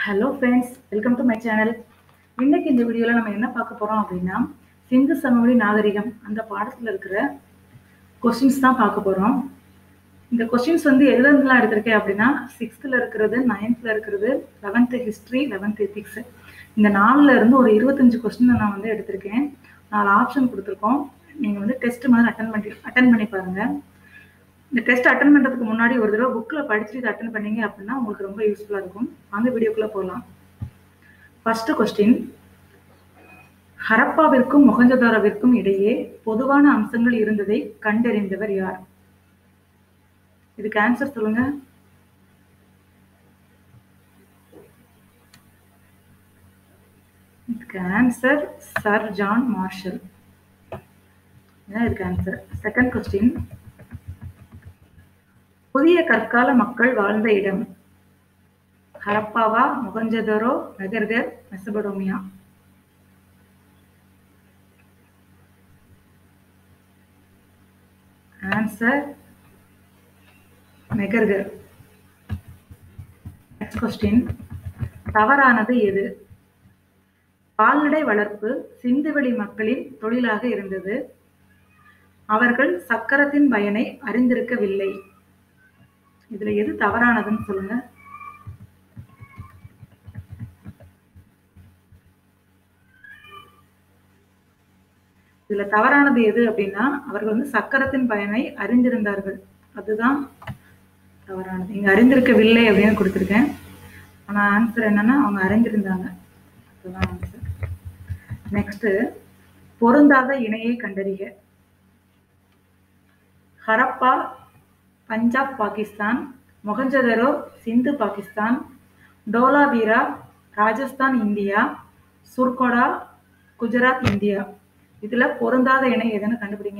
hello friends welcome to my channel இன்னைக்கு இந்த வீடியோவில் நம்ம என்ன பார்க்க போகிறோம் அப்படின்னா சிந்து சமவெளி நாகரிகம் அந்த பாடத்தில் இருக்கிற கொஸ்டின்ஸ் தான் பார்க்க போகிறோம் இந்த கொஸ்டின்ஸ் வந்து எதுலேருந்துலாம் எடுத்திருக்கேன் அப்படின்னா சிக்ஸ்த்தில் இருக்கிறது நைன்த்தில் இருக்கிறது லெவன்த்து ஹிஸ்ட்ரி லெவன்த் எத்திக்ஸ் இந்த நாலில் இருந்து ஒரு இருபத்தஞ்சு கொஸ்டின் நான் வந்து எடுத்திருக்கேன் நாலு ஆப்ஷன் கொடுத்துருக்கோம் நீங்கள் வந்து டெஸ்ட் மாதிரி அட்டன் பண்ணி அட்டன் பண்ணி பாருங்கள் இந்த டெஸ்ட் அட்டன் பண்ணுறதுக்கு முன்னாடி ஒரு தடவை புக்கில் படிச்சுட்டு இதை அட்டன் பண்ணீங்க அப்படின்னா உங்களுக்கு ரொம்ப யூஸ்ஃபுல்லாக இருக்கும் அந்த வீடியோக்குள்ளே போகலாம் ஃபஸ்ட்டு கொஸ்டின் ஹரப்பாவிற்கும் மொகஞ்சதாராவிற்கும் இடையே பொதுவான அம்சங்கள் இருந்ததை கண்டறிந்தவர் யார் இதுக்கு ஆன்சர் சொல்லுங்க இதுக்கு ஆன்சர் சர் ஜான் மார்ஷல் இதான் இதுக்கு ஆன்சர் செகண்ட் கொஸ்டின் புதிய கற்கால மக்கள் வாழ்ந்த இடம் ஹரப்பாவா மொகஞ்சதரோ நகர்கர் Mesopotamia answer Mehrgarh next question தவறானது எது கால்நடை வளர்ப்பு சிந்துவெளி மக்களின் தொழிலாக இருந்தது அவர்கள் சக்கரத்தின் பயனை அறிந்திருக்கவில்லை இதுல எது தவறானதுன்னு சொல்லுங்க இதுல தவறானது எது அப்படின்னா அவர்கள் வந்து சக்கரத்தின் பயனை அறிந்திருந்தார்கள் அதுதான் தவறானது இங்க அறிந்திருக்கவில்லை அப்படின்னு கொடுத்துருக்கேன் ஆனா ஆன்சர் என்னன்னா அவங்க அறிந்திருந்தாங்க அதுதான் ஆன்சர் நெக்ஸ்ட் பொருந்தாத இணையை கண்டறிக ஹரப்பா பஞ்சாப் பாகிஸ்தான் மொகஞ்சதரோ சிந்து பாகிஸ்தான் டோலாவீரா ராஜஸ்தான் இந்தியா சுர்கோடா குஜராத் இந்தியா இதுல பொருந்தாத இணை எதுன்னு கண்டுபிடிங்க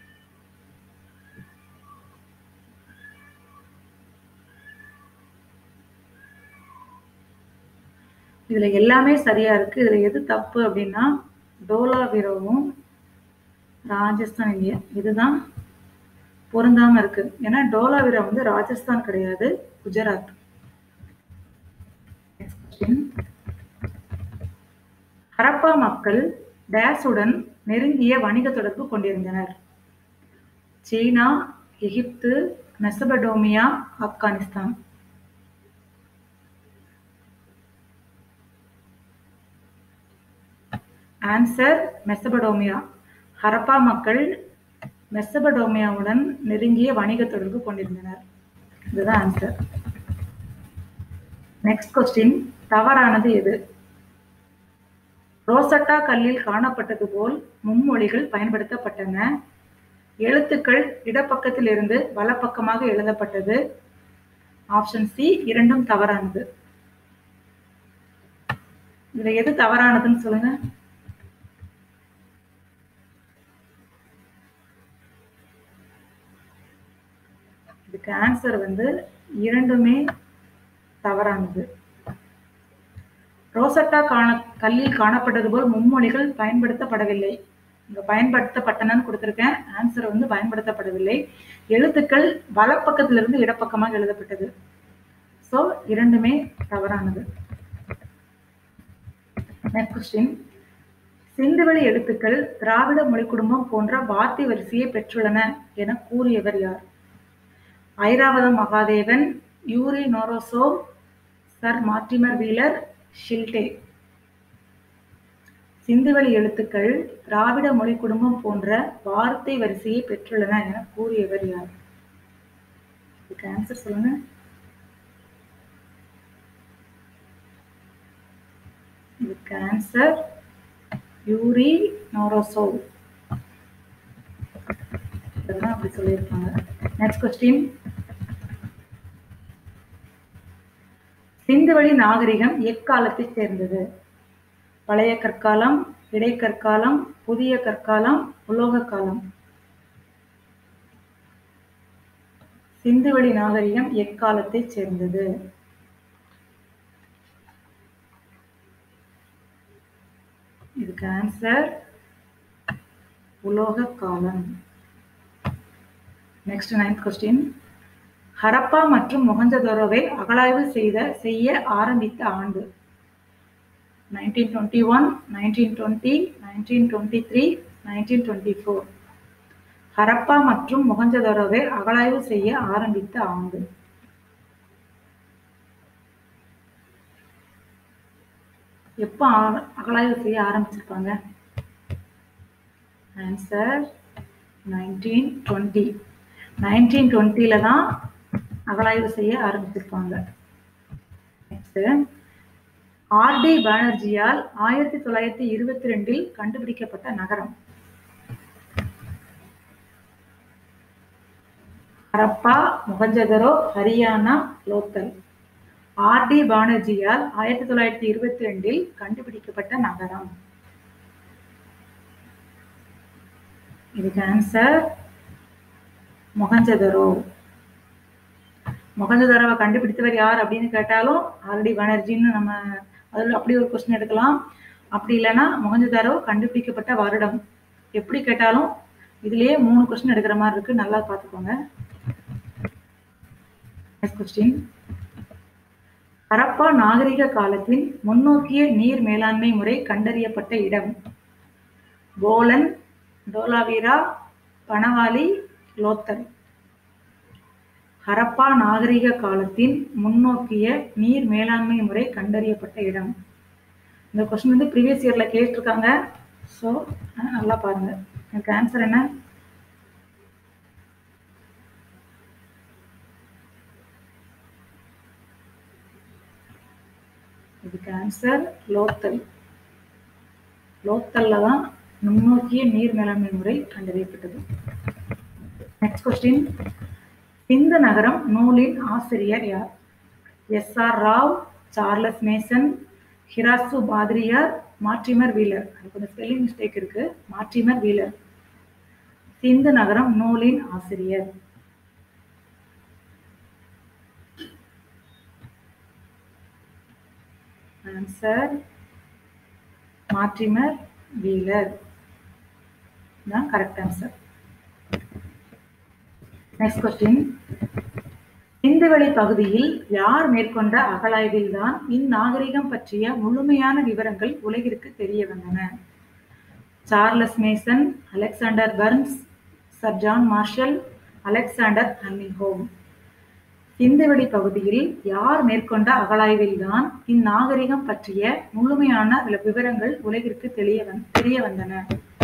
இதுல எல்லாமே சரியா இருக்கு இதுல எது தப்பு அப்படின்னா டோலாவீராவும் ராஜஸ்தான் இந்தியா இதுதான் பொருந்தாம இருக்கு ஏன்னா டோலாவிரா வந்து ராஜஸ்தான் கிடையாது குஜராத் ஹரப்பா மக்கள் டேஸுடன் நெருங்கிய வணிக தொடர்பு கொண்டிருந்தனர் சீனா எகிப்து Mesopotamia Afghanistan answer Mesopotamia Harappa மக்கள் மெசபடோமியாவுடன் நெருங்கிய வணிக தொடர்பு கொண்டிருந்தனர் இதுதான் ஆன்சர் நெக்ஸ்ட் கொஸ்டின் தவறானது எது ரோசட்டா கல்லில் காணப்பட்டது போல் மும்மொழிகள் பயன்படுத்தப்பட்டன எழுத்துக்கள் இடப்பக்கத்தில் இருந்து வலப்பக்கமாக எழுதப்பட்டது ஆப்ஷன் சி இரண்டும் தவறானது இதுல எது தவறானதுன்னு சொல்லுங்க இதுக்கு ஆன்சர் வந்து இரண்டுமே தவறானது ரோசட்டா காண கல்லில் காணப்பட்டது போல் மும்மொழிகள் பயன்படுத்தப்படவில்லை இங்க பயன்படுத்தப்பட்டனன்னு கொடுத்துருக்கேன் ஆன்சர் வந்து பயன்படுத்தப்படவில்லை எழுத்துக்கள் வலப்பக்கத்திலிருந்து இடப்பக்கமாக எழுதப்பட்டது ஸோ இரண்டுமே தவறானது நெக்ஸ்ட் கொஸ்டின் சிந்துவெளி எழுத்துக்கள் திராவிட மொழி குடும்பம் போன்ற வார்த்தை வரிசையை பெற்றுள்ளன என கூறியவர் யார் Iravatham Mahadevan Yuri Knorozov sir Mortimer Wheeler ஷில்டே சிந்துவெளி எழுத்துக்கள் திராவிட மொழி குடும்பம் போன்ற வார்த்தை வரிசையை பெற்றுள்ளன என கூறியவர் யார் இதுக்கு ஆன்சர் சொல்லுங்க இதுக்கு ஆன்சர் யூரி நோரோசோ இதெல்லாம் அப்படி சொல்லியிருக்காங்க நெக்ஸ்ட் கொஸ்டின் சிந்துவெளி நாகரிகம் எக்காலத்தை சேர்ந்தது பழைய கற்காலம் இடைக்கற்காலம் புதிய கற்காலம் உலோக காலம் சிந்துவெளி நாகரிகம் எக்காலத்தை சேர்ந்தது இதுக்கு ஆன்சர் உலோக காலம் நெக்ஸ்ட் நைன்த் கொஸ்டின் ஹரப்பா மற்றும் மொஹஞ்சதரோவை அகழாய்வு செய்த செய்ய ஆரம்பித்த ஆண்டு nineteen twenty one nineteen twenty nineteen twenty three nineteen twenty four Harappa மற்றும் மொஹஞ்சதரோவை அகழாய்வு செய்ய ஆரம்பித்த ஆண்டு எப்போ ஆர- அகழாய்வு செய்ய ஆரம்பிச்சிருப்பாங்க ஆன்சர் நைன்டீன் டுவெண்ட்டி நைன்டீன் டுவெண்ட்டியில் தான் அகழாய்வு செய்ய ஆரம்பிச்சிருப்பாங்க நெக்ஸ்ட்டு ஆர்டி பானர்ஜியால் ஆயிரத்தி தொள்ளாயிரத்தி இருபத்தி ரெண்டில் கண்டுபிடிக்கப்பட்ட நகரம் ஹரப்பா மொஹஞ்சதரோ ஹரியானா லோக்கல் ஆர்டி பானர்ஜியால் ஆயிரத்தி தொள்ளாயிரத்தி இருபத்தி ரெண்டில் கண்டுபிடிக்கப்பட்ட நகரம் இதுக்கு ஆன்சர் மொஹஞ்சதரோ மொஹஞ்சதரோவை கண்டுபிடித்தவர் யார் அப்படின்னு கேட்டாலும் ஆர்டி பானர்ஜின்னு நம்ம அதில் அப்படி ஒரு கொஸ்டின் எடுக்கலாம் அப்படி இல்லைன்னா மொஹஞ்சதாரோ கண்டுபிடிக்கப்பட்ட வருடம் எப்படி கேட்டாலும் இதுலயே மூணு கொஸ்டின் எடுக்கிற மாதிரி இருக்கு நல்லா பார்த்துக்கோங்க நெக்ஸ்ட் கொஸ்டின் ஹரப்பா நாகரிக காலத்தின் முன்னோக்கிய நீர் மேலாண்மை முறை கண்டறியப்பட்ட இடம் போலன் டோலாவீரா பனவாலி லோத்தல் ஹரப்பா நாகரிக காலத்தின் முன்னோக்கிய நீர் மேலாண்மை முறை கண்டறியப்பட்ட இடம் இந்த கொஸ்டின் வந்து ப்ரீவியஸ் இயர்ல கேட்டிருக்காங்க ஸோ நல்லா பாருங்க எனக்கு ஆன்சர் என்ன இதுக்கு ஆன்சர் லோத்தல் லோத்தல்ல தான் முன்னோக்கிய நீர் மேலாண்மை முறை கண்டறியப்பட்டது நெக்ஸ்ட் கொஸ்டின் இந்த நகரம் நூலின் ஆசிரியர் யார் S R Rao Charles Masson Heras பாத்ரியார் மார்டிமர் வீலர் அது கொஞ்சம் ஸ்பெல்லிங் மிஸ்டேக் இருக்கு மார்டிமர் வீலர் சிந்து நகரம் நூலின் ஆசிரியர் ஆன்சர் மார்டிமர் வீலர் தான் கரெக்ட் ஆன்சர் நெக்ஸ்ட் கொஸ்டின் இந்துவெளி பகுதியில் யார் மேற்கொண்ட அகழாய்வில் தான் இந்நாகரிகம் பற்றிய முழுமையான விவரங்கள் உலகிற்கு தெரிய வந்தன Charles Masson Alexander Burnes sir John Marshall Alexander Cunningham இந்துவெளி பகுதியில் யார் மேற்கொண்ட அகழாய்வில் தான் இந்நாகரிகம் பற்றிய முழுமையான வில- விவரங்கள் உலகிற்கு தெரிய வந் தெரிய வந்தன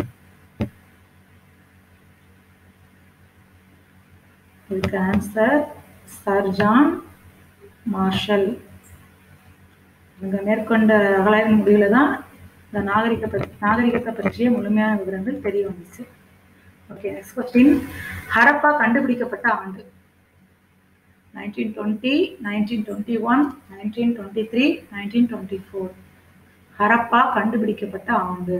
இதுக்கு ஆன்சர் சர் ஜான் மார்ஷல் இவங்க மேற்கொண்ட அகழாய்வின் முடிவில் தான் இந்த நாகரிக பற்றி நாகரிகத்தை பற்றிய முழுமையான விவரங்கள் தெரிய வந்துச்சு ஓகே நெக்ஸ்ட் கொஸ்டின் ஹரப்பா கண்டுபிடிக்கப்பட்ட ஆண்டு nineteen twenty nineteen twenty one nineteen twenty three nineteen twenty four Harappa கண்டுபிடிக்கப்பட்ட ஆண்டு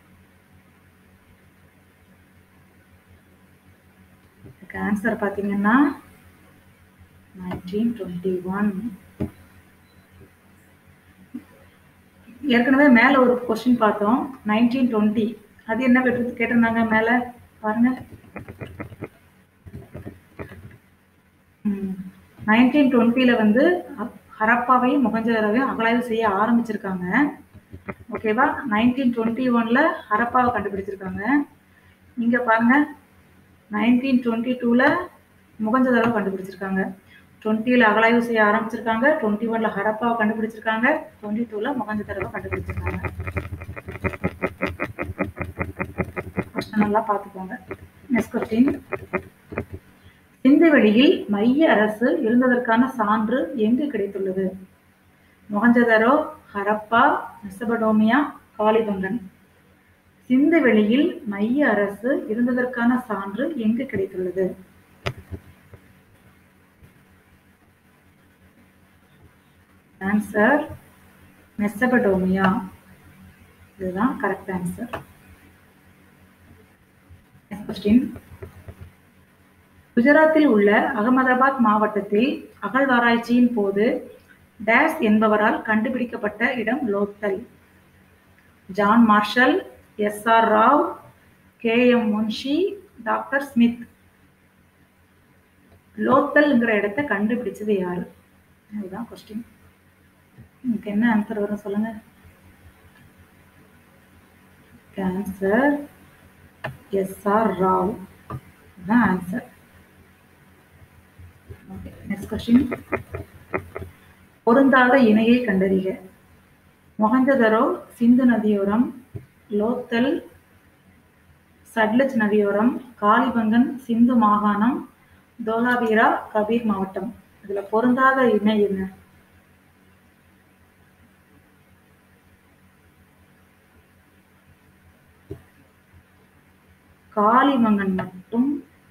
இதுக்கு ஆன்சர் பார்த்தீங்கன்னா நைன்டீன் டுவெண்ட்டி ஒன் ஏற்கனவே மேலே ஒரு கொஸ்டின் பார்த்தோம் நைன்டீன் டுவெண்ட்டி அது என்ன கேட்டு கேட்டிருந்தாங்க மேலே பாருங்க நைன்டீன் டுவெண்ட்டியில் வந்து அ- ஹரப்பாவையும் மொகஞ்சதாரோவையும் அகழாய்வு செய்ய ஆரம்பிச்சிருக்காங்க ஓகேவா நைன்டீன் டுவெண்ட்டி ஒன்ல ஹரப்பாவை கண்டுபிடிச்சிருக்காங்க இங்க பாருங்க நைன்டீன் டுவெண்ட்டி டூவில் முகஞ்சதாரோ கண்டுபிடிச்சிருக்காங்க டுவெண்ட்டியில் அகழாய்வு செய்ய ஆரம்பிச்சிருக்காங்க டுவெண்ட்டி ஒன்ல ஹரப்பாவை கண்டுபிடிச்சிருக்காங்க டுவெண்ட்டி டூவில் முகஞ்சதாரோவை கண்டுபிடிச்சிருக்காங்க Question நல்லா பார்த்துக்கோங்க நெக்ஸ்ட் கொஸ்டின் சிந்துவெளியில் மைய அரசு இருந்ததற்கான சான்று எங்கு கிடைத்துள்ளது மொஹஞ்சதரோ ஹரப்பா மெசபடோமியா காலிபங்கன் சிந்துவெளியில் மைய அரசு இருந்ததற்கான சான்று எங்கு கிடைத்துள்ளது ஆன்சர் மெசபடோமியா இதுதான் கரெக்ட் ஆன்சர் கொஸ்டின் குஜராத்தில் உள்ள அகமதாபாத் மாவட்டத்தில் அகழ்வாராய்ச்சியின் போது டேஸ் என்பவரால் கண்டுபிடிக்கப்பட்ட இடம் Lothal John Marshall S R Rao K M Munshi doctor Smith லோத்தல்ங்கிற இடத்த கண்டுபிடிச்சது யாரு அதுதான் கொஸ்டின் உங்களுக்கு என்ன ஆன்சர் வரும் சொல்லுங்க ஆன்சர் எஸ் ஆர் ராவ் தான் ஆன்சர் ஓகே நெக்ஸ்ட் கொஸ்டின் பொருந்தாத இணையை கண்டறிக மொஹஞ்சதரோ சிந்து நதியோரம் லோத்தல் சட்லஜ் நதியோரம் காளிபங்கன் சிந்து மாகாணம் தோலாவீரா கபீர் மாவட்டம் இதுல பொருந்தாத இணை என்ன காளிமங்கன் மட்டும்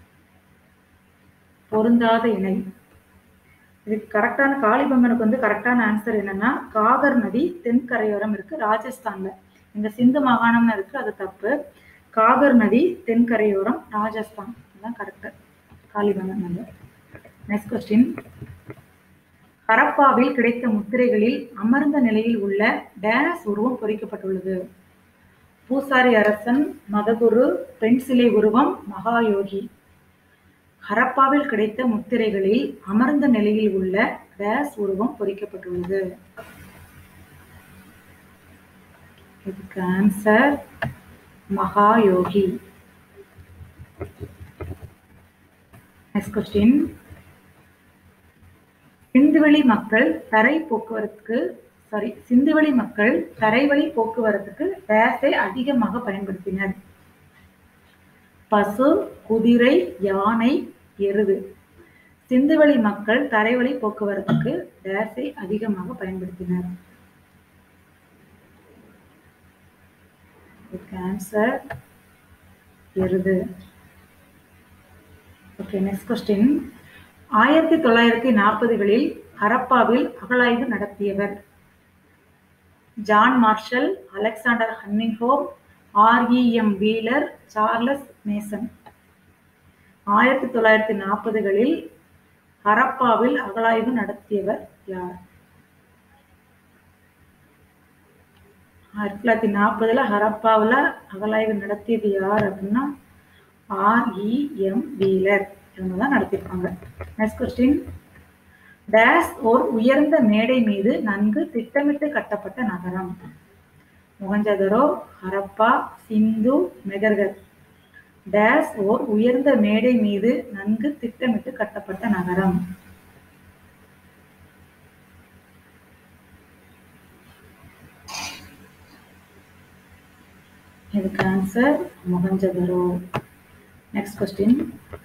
பொருந்தாத இணை இதுக்கு கரெக்டான காளிபங்கனுக்கு வந்து கரெக்டான ஆன்சர் என்னன்னா காகர் நதி தென்கரையோரம் இருக்கு ராஜஸ்தான்ல இந்த சிந்து மாகாணம்னு இருக்கு அது தப்பு காகர் நதி தென்கரையோரம் ராஜஸ்தான் அதுதான் கரெக்ட் காளிபங்கன் வந்து நெக்ஸ்ட் கொஸ்டின் ஹரப்பாவில் கிடைத்த முத்திரைகளில் அமர்ந்த நிலையில் உள்ள டேஸ் உருவம் பொறிக்கப்பட்டுள்ளது பூசாரி அரசன் மதகுரு பெண் சிலை உருவம் மகாயோகி ஹரப்பாவில் கிடைத்த முத்திரைகளில் அமர்ந்த நிலையில் உள்ள டேஸ் உருவம் பொறிக்கப்பட்டுள்ளது இதுக்கு ஆன்சர் மகாயோகி நெக்ஸ்ட் கொஸ்டின் சிந்துவெளி மக்கள் தரை போக்குவரத்துக்கு சாரி சிந்துவெளி மக்கள் தரைவழி போக்குவரத்துக்கு டேஸை அதிகமாக பயன்படுத்தினர் பசு குதிரை யானை எருது சிந்துவெளி மக்கள் தரைவழி போக்குவரத்துக்கு டேஸை அதிகமாக பயன்படுத்தினர் ஆன்சர் எருது ஓகே நெக்ஸ்ட் கொஸ்டின் ஆயிரத்தி தொள்ளாயிரத்தி நாற்பதுகளில் ஹரப்பாவில் அகழாய்வு நடத்தியவர் John Marshall Alexander Cunningham R E M Wheeler Charles Masson ஆயிரத்தி தொள்ளாயிரத்தி நாற்பதுகளில் ஹரப்பாவில் அகழாய்வு நடத்தியவர் யார் ஆயிரத்தி தொள்ளாயிரத்தி நாற்பதுல ஹரப்பாவில் அகழாய்வு நடத்தியது யார் அப்படின்னா ஆர்இஎம் வீலர் இவங்க தான் நடத்தியிருப்பாங்க நெக்ஸ்ட் கொஸ்டின் டேஸ் ஓர் உயர்ந்த மேடை மீது நன்கு திட்டமிட்டு கட்டப்பட்ட நகரம் மொகஞ்சதரோ ஹரப்பா சிந்து மெகர்கர் டேஸ் ஓர் உயர்ந்த மேடை மீது நன்கு திட்டமிட்டு கட்டப்பட்ட நகரம் இதுக்கு ஆன்சர் மொகஞ்சதரோ நெக்ஸ்ட் கொஸ்டின்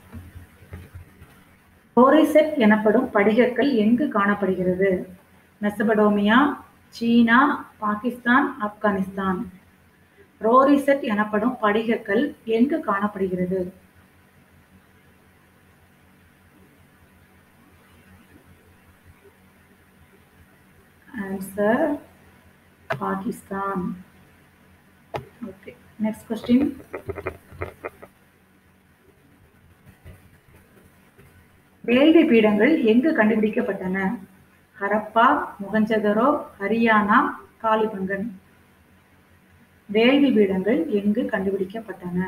ஹோரிசெட் எனப்படும் படிகக்கல் எங்கு காணப்படுகிறது மெசபடோமியா சீனா பாகிஸ்தான் ஆப்கானிஸ்தான் ரோரிசெட் எனப்படும் படிகக்கல் எங்கு காணப்படுகிறது answer Pakistan okay next question வேள்வி பீடங்கள் எங்கு கண்டுபிடிக்கப்பட்டன ஹரப்பா முகஞ்சதரோ ஹரியானா காளிபங்கன் வேள்வி பீடங்கள் எங்கு கண்டுபிடிக்கப்பட்டன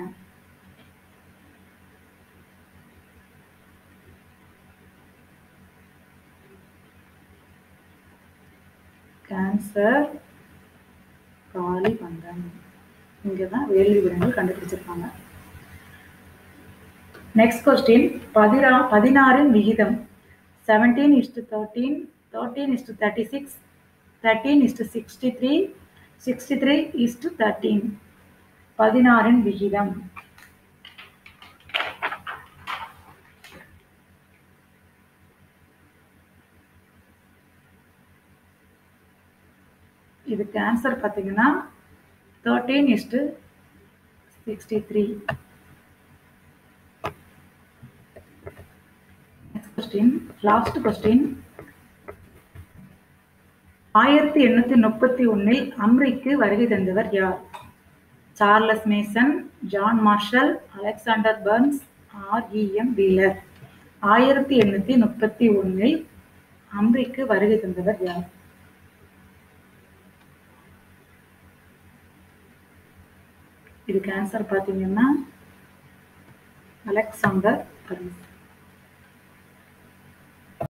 கேன்சர் காளிபங்கன் இங்கதான் வேள்வி பீடங்கள் கண்டுபிடிச்சிருப்பாங்க நெக்ஸ்ட் கொஸ்டின் பதினா பதினாறின் விகிதம் seventeen is to thirteen thirteen is to thirty six thirteen is to sixty three sixty three is to thirteen பதினாறின் விகிதம் இதுக்கு ஆன்சர் பார்த்தீங்கன்னா thirteen is to sixty three next question last question ஆயிரத்தி எண்ணூத்தி முப்பத்தி ஒன்னில் அம்ரிக்கு வருகை தந்தவர் யார் Charles Masson John Marshall Alexander Burnes R E M Wheeler ஆயிரத்தி எண்ணூத்தி முப்பத்தி ஒன்னில் அம்ரிக்கு வருகை தந்தவர் யார் இதுக்கு ஆன்சர் பார்த்தீங்கன்னா அலெக்சாண்டர் பர்ன்ஸ்